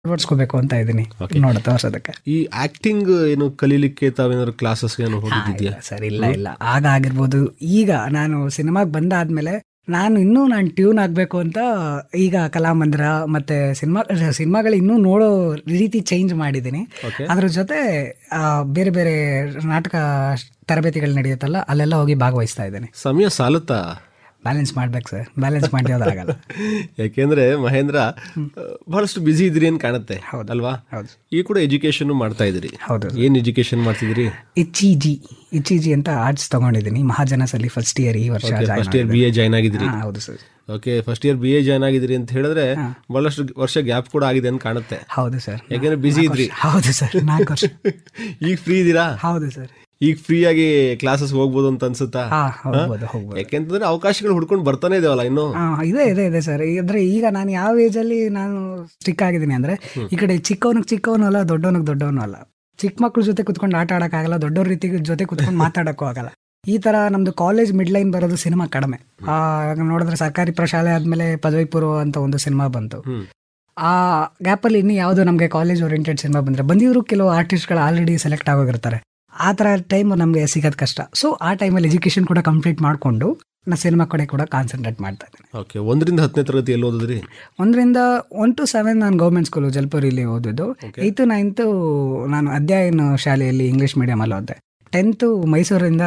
ಅಳವಡಿಸ್ಕೋಬೇಕು ಅಂತ ಇದ್ದೀನಿ ನೋಡ ತೋರ್ಸೋದಕ್ಕೆ ಈ ಆಕ್ಟಿಂಗ್ ಏನು ಕಲೀಲಿಕ್ಕೆ ತಾವೇನಾದ್ರು ಕ್ಲಾಸಸ್ ಏನು ಹೋಗಿದ್ಯಾ ಸರ್ ಇಲ್ಲ ಇಲ್ಲ ಆಗ ಆಗಿರ್ಬೋದು ಈಗ ನಾನು ಸಿನಿಮಾಗೆ ಬಂದಾದ್ಮೇಲೆ ನಾನು ಇನ್ನೂ ನಾನು ಟ್ಯೂನ್ ಆಗಬೇಕು ಅಂತ ಈಗ ಕಲಾಮಂದಿರ ಮತ್ತೆ ಸಿನಿಮಾ ಸಿನಿಮಾಗಳು ಇನ್ನೂ ನೋಡೋ ರೀತಿ ಚೇಂಜ್ ಮಾಡಿದ್ದೀನಿ Okay. ಅದ್ರ ಜೊತೆ ಆ, ಬೇರೆ ಬೇರೆ ನಾಟಕ ತರಬೇತಿಗಳು ನಡೆಯುತ್ತಲ್ಲ ಅಲ್ಲೆಲ್ಲ ಹೋಗಿ ಭಾಗವಹಿಸ್ತಾ ಇದ್ದೀನಿ ಸಮಯ ಸಾಲುತ್ತಾ ಬ್ಯಾಲೆನ್ಸ್ ಮಾಡ್ಬೇಕು ಸರ್ ಬ್ಯಾಲೆನ್ಸ್ ಮಾಡಿಯೋದಾಗಲ್ಲ ಯಾಕೆಂದ್ರೆ ಮಹೇಂದ್ರ ಆ, ಬಹಳಷ್ಟು ಬಿಸಿ ಇದ್ರಿ ಅಂತ ಕಾಣುತ್ತೆ ಅಲ್ವಾ ಹೌದು. ಈಗ ಕೂಡ ಎಜುಕೇಶನ್ ಮಾಡ್ತಾ ಇದ್ರಿ ಹೌದು ಏನ್ ಎಜುಕೇಶನ್ ಮಾಡ್ತಿದ್ರಿ H E G H E G ಅಂತ ಆರ್ಟ್ಸ್ ತಗೊಂಡಿದ್ದೀನಿ ಮಹಾಜನಸಲ್ಲಿ ಫಸ್ಟ್ ಇಯರ್ ಈ ವರ್ಷ join first year B A join ಆಗಿದ್ರಿ ಹಾ, ಹೌದು sir okay first year B A join ಆಗಿದ್ರಿ ಅಂತ ಹೇಳಿದ್ರೆ ಬಹಳಷ್ಟು ವರ್ಷ ಗ್ಯಾಪ್ ಕೂಡ ಆಗಿದೆ ಅಂತ ಕಾಣುತ್ತೆ ಹೌದು ಸರ್ ಯಾಕೆಂದ್ರೆ ಬಿಸಿ ಇದ್ರಿ ಹೌದು ಸರ್ ನಾಲ್ಕು ವರ್ಷ ಈಗ ಫ್ರೀ ಇದೀರಾ ಹೌದು ಸರ್ ಈಗ ಫ್ರೀ ಆಗಿ ಕ್ಲಾಸಸ್ ಹೋಗ್ಬೋದು ಅಂತ ಅನ್ಸುತ್ತಾ ಹಾ ಹೋಗ್ಬೋದು ಹೋಗ್ಬೋದು ಯಾಕೆಂತಂದ್ರೆ ಅವಕಾಶಗಳು ಹುಡ್ಕೊಂಡು ಬರ್ತಾನೆ ಇದಾವಲ್ಲ ಇನ್ನು ಆ, ಇದೆ ಇದೆ ಇದೆ ಸರ್ ಅಂದ್ರೆ ಈಗ ನಾನು ಯಾವ ಏಜ್ ಅಲ್ಲಿ ನಾನು ಸ್ಟಿಕ್ ಆಗಿದ್ದೀನಿ ಅಂದ್ರೆ ಈ ಕಡೆ ಚಿಕ್ಕವನಿಗೆ ಚಿಕ್ಕವನು ಅಲ್ಲ ದೊಡ್ಡವನಿಗೆ ದೊಡ್ಡವನು ಅಲ್ಲ ಚಿಕ್ಕ ಮಕ್ಳ ಜೊತೆ ಕುತ್ಕೊಂಡು ಆಟ ಆಡಕ್ಕಾಗಲ್ಲ ದೊಡ್ಡವ್ರ ರೀತಿ ಜೊತೆ ಕುತ್ಕೊಂಡು ಮಾತಾಡಕ್ಕೂ ಆಗಲ್ಲ ಈ ತರ ನಮ್ದು ಕಾಲೇಜ್ ಮಿಡ್ ಲೈನ್ ಬರೋದು ಸಿನಿಮಾ ಕಡಿಮೆ ಆ ನೋಡಿದ್ರೆ ಸರ್ಕಾರಿ ಪ್ರಶಾಲೆ ಆದ್ಮೇಲೆ ಪದವಿ ಪೂರ್ವ ಅಂತ ಒಂದು ಸಿನಿಮಾ ಬಂತು ಹ್ಮ್. ಆ ಗ್ಯಾಪಲ್ಲಿ ಇನ್ನು ಯಾವುದು ನಮಗೆ ಕಾಲೇಜ್ ಓರಿಯೆಂಟೆಡ್ ಸಿನಿಮಾ ಬಂದ್ರೆ ಬಂದಿದ್ರು ಕೆಲವು ಆರ್ಟಿಸ್ಟ್ಗಳು ಆಲ್ರೆಡಿ ಸೆಲೆಕ್ಟ್ ಆಗೋಗಿರ್ತಾರೆ ಆ ಥರ ಟೈಮ್ ನಮಗೆ ಸಿಗೋದು ಕಷ್ಟ ಸೊ ಆ ಟೈಮಲ್ಲಿ ಎಜುಕೇಶನ್ ಕೂಡ ಕಂಪ್ಲೀಟ್ ಮಾಡಿಕೊಂಡು ನಾ ಸಿನಿಮಾ ಕಡೆ ಕೂಡ ಕಾನ್ಸಂಟ್ರೇಟ್ ಮಾಡ್ತಾ ಇದ್ದೀನಿ ಓಕೆ ಒಂದರಿಂದ ಹತ್ತನೇ ತರಗತಿ ಎಲ್ಲಿ ಓದಿದ್ರಿ ಒಂದರಿಂದ ಒನ್ ಟು ಸೆವೆನ್ ನಾನು ಗೌರ್ಮೆಂಟ್ ಸ್ಕೂಲು ಜಲ್ಪುರಿಲಿ ಓದಿದ್ದು ಏಯ್ತು ನೈನ್ತು ನಾನು ಅಧ್ಯಯನ ಶಾಲೆಯಲ್ಲಿ ಇಂಗ್ಲೀಷ್ ಮೀಡಿಯಮಲ್ಲಿ ಓದಿದೆ ಟೆಂತು ಮೈಸೂರಿಂದ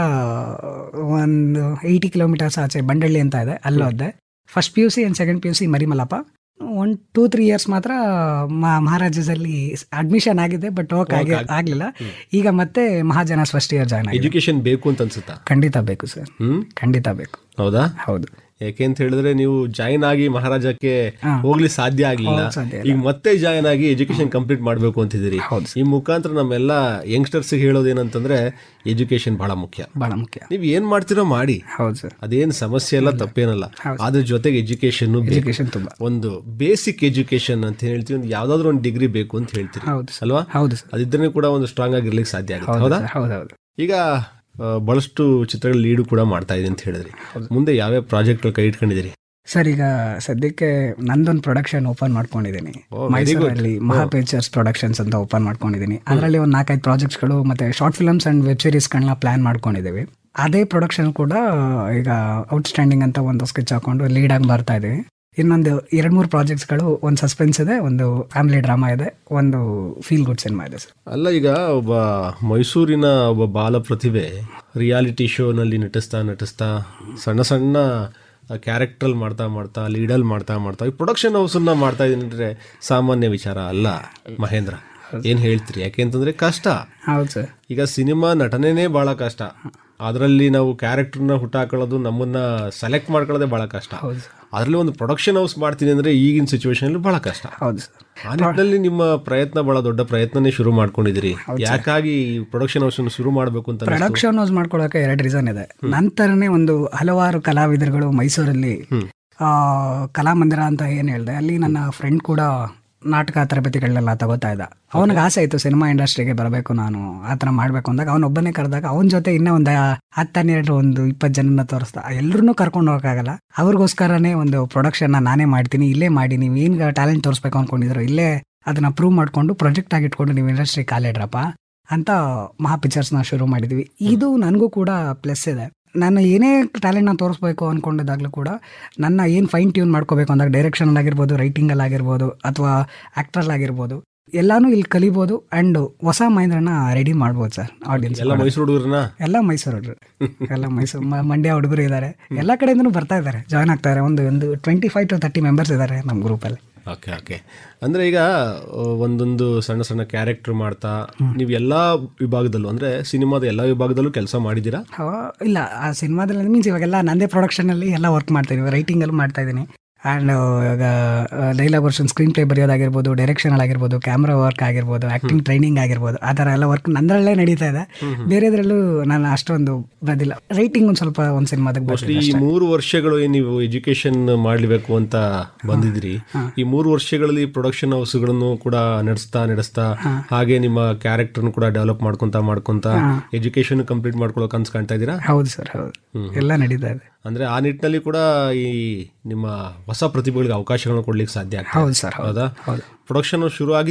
ಒಂದು ಏಯ್ಟಿ ಕಿಲೋಮೀಟರ್ಸ್ ಆಚೆ ಬಂಡಳ್ಳಿ ಅಂತ ಇದೆ ಅಲ್ಲಿ ಓದಿದೆ first P U C and second P U C Marimallappa one two three years ಮಾತ್ರ ಮ- ಮಹಾರಾಜದಲ್ಲಿ ಅಡ್ಮಿಷನ್ ಆಗಿದೆ ಬಟ್ ಹೋಗಕ್ ಆಗಿ ಆಗಲಿಲ್ಲ ಈಗ ಮತ್ತೆ ಮಹಾಜನ ಫಸ್ಟ್ ಇಯರ್ ಜಾಯ್ನ್ ಆಗಿದೆ ಎಜುಕೇಶನ್ ಬೇಕು ಅಂತ ಅನ್ಸುತ್ತಾ ಖಂಡಿತ ಬೇಕು ಸರ್ ಹ್ಮ್ ಖಂಡಿತ ಬೇಕು ಹೌದಾ ಹೌದು ಯಾಕೆ ಅಂತ ಹೇಳಿದ್ರೆ ನೀವು ಜಾಯಿನ್ ಆಗಿ ಮಹಾರಾಜಕ್ಕೆ ಹೋಗ್ಲಿ ಸಾಧ್ಯ ಆಗ್ಲಿಲ್ಲ ಹೌದು, ಸಾಧ್ಯ ಈಗ ಮತ್ತೆ ಜಾಯಿನ್ ಆಗಿ ಎಜುಕೇಶನ್ ಕಂಪ್ಲೀಟ್ ಮಾಡ್ಬೇಕು ಅಂತಿದ್ದೀರಿ ಹೌದು ಈ ಮುಖಾಂತರ ನಮ್ಮೆಲ್ಲ ಯಂಗ್ಸ್ಟರ್ಸ್ ಹೇಳೋದೇನಂತಂದ್ರೆ ಎಜುಕೇಶನ್ ಬಹಳ ಮುಖ್ಯ ಬಹಳ ಮುಖ್ಯ ನೀವ್ ಏನ್ ಮಾಡ್ತೀರೋ ಮಾಡಿ ಹೌದು ಸರ್ ಅದೇನ್ ಸಮಸ್ಯೆ ಎಲ್ಲ ತಪ್ಪೇನಲ್ಲ ಅದ್ರ ಜೊತೆಗೆ ಎಜುಕೇಶನ್ ಎಜುಕೇಶನ್ ತುಂಬಾ ಒಂದು ಬೇಸಿಕ್ ಎಜುಕೇಶನ್ ಅಂತ ಹೇಳ್ತೀವಿ ಒಂದು ಯಾವ್ದಾದ್ರು ಒಂದು ಡಿಗ್ರಿ ಬೇಕು ಅಂತ ಹೇಳ್ತೀರಿ ಹೌದು ಸರ್ ಅಲ್ವಾ ಹೌದು ಸರ್ ಅದಿದ್ರೆ ಕೂಡ ಒಂದು ಸ್ಟ್ರಾಂಗ್ ಆಗಿರ್ಲಿಕ್ಕೆ ಸಾಧ್ಯ ಆಗುತ್ತೆ ಹೌದಾ ಹೌದು ಹೌದು ಈಗ ಆ, ಬಹಳಷ್ಟು ಚಿತ್ರಗಳ ಲೀಡು ಕೂಡ ಮಾಡ್ತಾ ಇದೆ ಅಂತ ಹೇಳಿದ್ರಿ ಮುಂದೆ ಯಾವ್ಯಾವ ಪ್ರಾಜೆಕ್ಟ್ ಕೈ ಇಟ್ಕೊಂಡಿದ್ದೀರಿ ಸರ್ ಈಗ ಸದ್ಯಕ್ಕೆ ನಂದೊಂದು ಪ್ರೊಡಕ್ಷನ್ ಓಪನ್ ಮಾಡ್ಕೊಂಡಿದ್ದೀನಿ ಮೈಸೂರಲ್ಲಿ ಮಹಾ ಪಿಕ್ಚರ್ಸ್ ಪ್ರೊಡಕ್ಷನ್ಸ್ ಅಂತ ಓಪನ್ ಮಾಡ್ಕೊಂಡಿದ್ದೀನಿ ಅದರಲ್ಲಿ ಒಂದು ನಾಲ್ಕೈದು ಪ್ರಾಜೆಕ್ಟ್ಸ್ಗಳು ಮತ್ತೆ ಶಾರ್ಟ್ ಫಿಲ್ಮ್ಸ್ ಅಂಡ್ ವೆಬ್ ಸೀರೀಸ್ಗಳನ್ನ ಪ್ಲಾನ್ ಮಾಡ್ಕೊಂಡಿದ್ದೀವಿ ಅದೇ ಪ್ರೊಡಕ್ಷನ್ ಕೂಡ ಈಗ ಔಟ್ಸ್ಟ್ಯಾಂಡಿಂಗ್ ಅಂತ ಒಂದು ಸ್ಕೆಚ್ ಹಾಕೊಂಡು ಲೀಡ್ ಆಗಿ ಬರ್ತಾ ಇದೀವಿ ಇನ್ನೊಂದು ಎರಡು ಮೂರು ಪ್ರಾಜೆಕ್ಟ್ಸ್ಗಳು ಒಂದು ಸಸ್ಪೆನ್ಸ್ ಇದೆ ಒಂದು ಫ್ಯಾಮಿಲಿ ಡ್ರಾಮಾ ಇದೆ ಒಂದು ಫೀಲ್ ಗುಡ್ ಸಿನಿಮಾ ಇದೆ ಸರ್ ಅಲ್ಲ ಈಗ ಒಬ್ಬ ಮೈಸೂರಿನ ಒಬ್ಬ ಬಾಲ ಪ್ರತಿಭೆ ರಿಯಾಲಿಟಿ ಶೋನಲ್ಲಿ ನಟಿಸ್ತಾ ನಟಿಸ್ತಾ ಸಣ್ಣ ಸಣ್ಣ ಕ್ಯಾರೆಕ್ಟರ್ ಮಾಡ್ತಾ ಮಾಡ್ತಾ ಲೀಡಲ್ ಮಾಡ್ತಾ ಮಾಡ್ತಾ ಈ ಪ್ರೊಡಕ್ಷನ್ ಹೌಸನ್ನ ಮಾಡ್ತಾ ಇದೀನಿ ಅಂದ್ರೆ ಸಾಮಾನ್ಯ ವಿಚಾರ ಅಲ್ಲ ಮಹೇಂದ್ರ ಏನ್ ಹೇಳ್ತೀರಿ ಯಾಕೆ ಅಂತಂದ್ರೆ ಕಷ್ಟ ಹೌದು ಸರ್ ಈಗ ಸಿನಿಮಾ ನಟನೆನೇ ಬಹಳ ಕಷ್ಟ ಅದರಲ್ಲಿ ನಾವು ಕ್ಯಾರೆಕ್ಟರ್ನ ಹುಟ್ಟಾಕೊಳ್ಳೋದು ನಮ್ಮನ್ನ ಸೆಲೆಕ್ಟ್ ಮಾಡ್ಕೊಳ್ಳೋದೇ ಬಹಳ ಕಷ್ಟ ಅದರಲ್ಲಿ ಒಂದು ಪ್ರೊಡಕ್ಷನ್ ಹೌಸ್ ಮಾಡ್ತೀನಿ ಅಂದ್ರೆ ಈಗಿನ ಸಿಚುವೇಶನ್ ಅಲ್ಲಿ ಬಹಳ ಕಷ್ಟ ಹೌದು ಸರ್ ಆ ನಿಟ್ಟಿನಲ್ಲಿ ನಿಮ್ಮ ಪ್ರಯತ್ನ ಬಹಳ ದೊಡ್ಡ ಪ್ರಯತ್ನನೇ ಶುರು ಮಾಡ್ಕೊಂಡಿದ್ದೀರಿ ಯಾಕಾಗಿ ಪ್ರೊಡಕ್ಷನ್ ಹೌಸ್ ಶುರು ಮಾಡಬೇಕು ಅಂತ ಅನಿಸ್ತು? ಪ್ರೊಡಕ್ಷನ್ ಹೌಸ್ ಮಾಡ್ಕೊಳ್ಳೋಕೆ ಎರಡು ರೀಸನ್ ಇದೆ ನಂತರನೇ ಒಂದು ಹಲವಾರು ಕಲಾವಿದರುಗಳು ಮೈಸೂರಲ್ಲಿ ಆ, ಕಲಾಮಂದಿರ ಅಂತ ಏನ್ ಹೇಳ್ದೆ ಅಲ್ಲಿ ನನ್ನ ಫ್ರೆಂಡ್ ಕೂಡ ನಾಟಕ ತರಬೇತಿಗಳನ್ನೆಲ್ಲ ತಗೋತಾ ಇದ್ದ ಅವನಿಗೆ ಆಸೆ ಇತ್ತು ಸಿನಿಮಾ ಇಂಡಸ್ಟ್ರಿಗೆ ಬರಬೇಕು ನಾನು ಆ ಥರ ಮಾಡಬೇಕು ಅಂದಾಗ ಅವನೊಬ್ಬನೇ ಕರೆದಾಗ ಅವನ ಜೊತೆ ಇನ್ನೂ ಒಂದು ಹತ್ತನ್ನೆರಡು ಒಂದು ಇಪ್ಪತ್ತು ಜನನ ತೋರಿಸ್ದ ಎಲ್ಲರನ್ನೂ ಕರ್ಕೊಂಡು ಹೋಗೋಕ್ಕಾಗಲ್ಲ ಅವ್ರಿಗೋಸ್ಕರನೇ ಒಂದು ಪ್ರೊಡಕ್ಷನ್ನ ನಾನೇ ಮಾಡ್ತೀನಿ ಇಲ್ಲೇ ಮಾಡಿ ನೀವು ಏನು ಟ್ಯಾಲೆಂಟ್ ತೋರಿಸ್ಬೇಕು ಅನ್ಕೊಂಡಿದ್ರು ಇಲ್ಲೇ ಅದನ್ನ ಪ್ರೂವ್ ಮಾಡ್ಕೊಂಡು ಪ್ರಾಜೆಕ್ಟ್ ಆಗಿ ಇಟ್ಕೊಂಡು ನೀವು ಇಂಡಸ್ಟ್ರಿ ಕಾಲಿಡ್ರಪ್ಪ ಅಂತ ಮಹಾ ಪಿಕ್ಚರ್ಸ್ನ ಶುರು ಮಾಡಿದ್ವಿ ಇದು ನನಗೂ ಕೂಡ ಪ್ಲಸ್ ಇದೆ ನಾನು ಏನೇ ಟ್ಯಾಲೆಂಟ್ನ ತೋರಿಸ್ಬೇಕು ಅನ್ಕೊಂಡಿದ್ದಾಗಲೂ ಕೂಡ ನನ್ನ ಏನು ಫೈನ್ ಟ್ಯೂನ್ ಮಾಡ್ಕೋಬೇಕು ಅಂದಾಗ ಡೈರೆಕ್ಷನ್ ಆಗಿರ್ಬೋದು ರೈಟಿಂಗಲ್ಲಿ ಆಗಿರ್ಬೋದು ಅಥವಾ ಆ್ಯಕ್ಟ್ರಲ್ಲಿ ಆಗಿರ್ಬೋದು ಎಲ್ಲಾನು ಇಲ್ಲಿ ಕಲಿಬೋದು ಆ್ಯಂಡ್ ಹೊಸ ಮೈಂಡ್ರನ್ನ ರೆಡಿ ಮಾಡ್ಬೋದು ಸರ್ ಆಡಿಯನ್ಸ್ ಎಲ್ಲ ಮೈಸೂರು ಹುಡುಗರನ್ನ ಎಲ್ಲ ಮೈಸೂರು ಹುಡುಗರು ಎಲ್ಲ ಮೈಸೂರು ಮ- ಮಂಡ್ಯ ಹುಡುಗರು ಇದ್ದಾರೆ ಎಲ್ಲ ಕಡೆಯಿಂದನೂ ಬರ್ತಾ ಇದ್ದಾರೆ ಜಾಯ್ನ್ ಆಗ್ತಾ ಇದ್ದಾರೆ ಒಂದು ಒಂದು twenty five to thirty members ಇದ್ದಾರೆ ನಮ್ಮ ಗ್ರೂಪಲ್ಲಿ ಓಕೆ ಓಕೆ ಅಂದ್ರೆ ಈಗ ಆ, ಒಂದೊಂದು ಸಣ್ಣ ಸಣ್ಣ ಕ್ಯಾರೆಕ್ಟರ್ ಮಾಡ್ತಾ ನೀವು ಎಲ್ಲಾ ವಿಭಾಗದಲ್ಲೂ ಅಂದ್ರೆ ಸಿನಿಮಾದ ಎಲ್ಲಾ ವಿಭಾಗದಲ್ಲೂ ಕೆಲಸ ಮಾಡಿದ್ದೀರಾ ಇಲ್ಲ ಆ ಸಿನಿಮಾದಲ್ಲಿ ಮೀನ್ಸ್ ಇವಾಗೆಲ್ಲ ನಂದೇ ಪ್ರೊಡಕ್ಷನಲ್ಲಿ ಎಲ್ಲ ವರ್ಕ್ ಮಾಡ್ತಾ ಇದೀನಿ ರೈಟಿಂಗಲ್ಲೂ ಮಾಡ್ತಾ ಇದ್ದೀನಿ ಆ್ಯಂಡ್ ಇವಾಗ ಡೈಲಾಗ್ ವರ್ಷನ್ ಸ್ಕ್ರೀನ್ ಪ್ಲೇ ಬರೆಯೋದಾಗಿರ್ಬೋದು ಡೈರೆಕ್ಷನ್ ಆಗಿರ್ಬೋದು ಕ್ಯಾಮ್ರಾ ವರ್ಕ್ ಆಗಿರ್ಬೋದು ಆ್ಯಕ್ಟಿಂಗ್ ಟ್ರೈನಿಂಗ್ ಆಗಿರ್ಬೋದು ಆ ಥರ ಎಲ್ಲ ವರ್ಕ್ ನಂದರಲ್ಲೇ ನಡೀತಾ ಇದೆ ಬೇರೆದ್ರಲ್ಲೂ ನಾನು ಅಷ್ಟೊಂದು ಬಂದಿಲ್ಲ ರೈಟಿಂಗ್ ಒಂದು ಸ್ವಲ್ಪ ಒಂದು ಸಿನಿಮಾದಾಗ ಮೋಸ್ಟ್ಲಿ ಈ ಮೂರು ವರ್ಷಗಳು ಏನ್ ನೀವು ಎಜುಕೇಶನ್ ಮಾಡ್ಲೇಬೇಕು ಅಂತ ಬಂದಿದ್ರಿ ಈ ಮೂರು ವರ್ಷಗಳಲ್ಲಿ ಪ್ರೊಡಕ್ಷನ್ ಹೌಸ್ಗಳನ್ನು ಕೂಡ ನಡೆಸ್ತಾ ನಡೆಸ್ತಾ ಹಾಗೆ ನಿಮ್ಮ ಕ್ಯಾರೆಕ್ಟರ್ನು ಕೂಡ ಡೆವಲಪ್ ಮಾಡ್ಕೊಂತ ಮಾಡ್ಕೊಂತ ಎಜುಕೇಶನ್ ಕಂಪ್ಲೀಟ್ ಮಾಡ್ಕೊಳ್ಳೋಕೆ ಅನ್ಸ್ ಕಾಣ್ತಾ ಇದ್ದೀರಾ ಹೌದು ಸರ್ ಹೌದು ಎಲ್ಲ ನಡೀತಾ ಇದೆ ಅಂದ್ರೆ ಆ ನಿಟ್ಟಿನಲ್ಲಿ ಕೂಡ ಈ ನಿಮ್ಮ ಹೊಸ ಪ್ರತಿಭೆಗಳಿಗೆ ಅವಕಾಶಗಳನ್ನು ಕೊಡ್ಲಿಕ್ಕೆ ಸಾಧ್ಯ ಆಗ್ತದೆ ಹೌದು ಸರ್ ಹೌದು ಹೌದಾ ಪ್ರೊಡಕ್ಷನ್ ಶುರು ಆಗಿ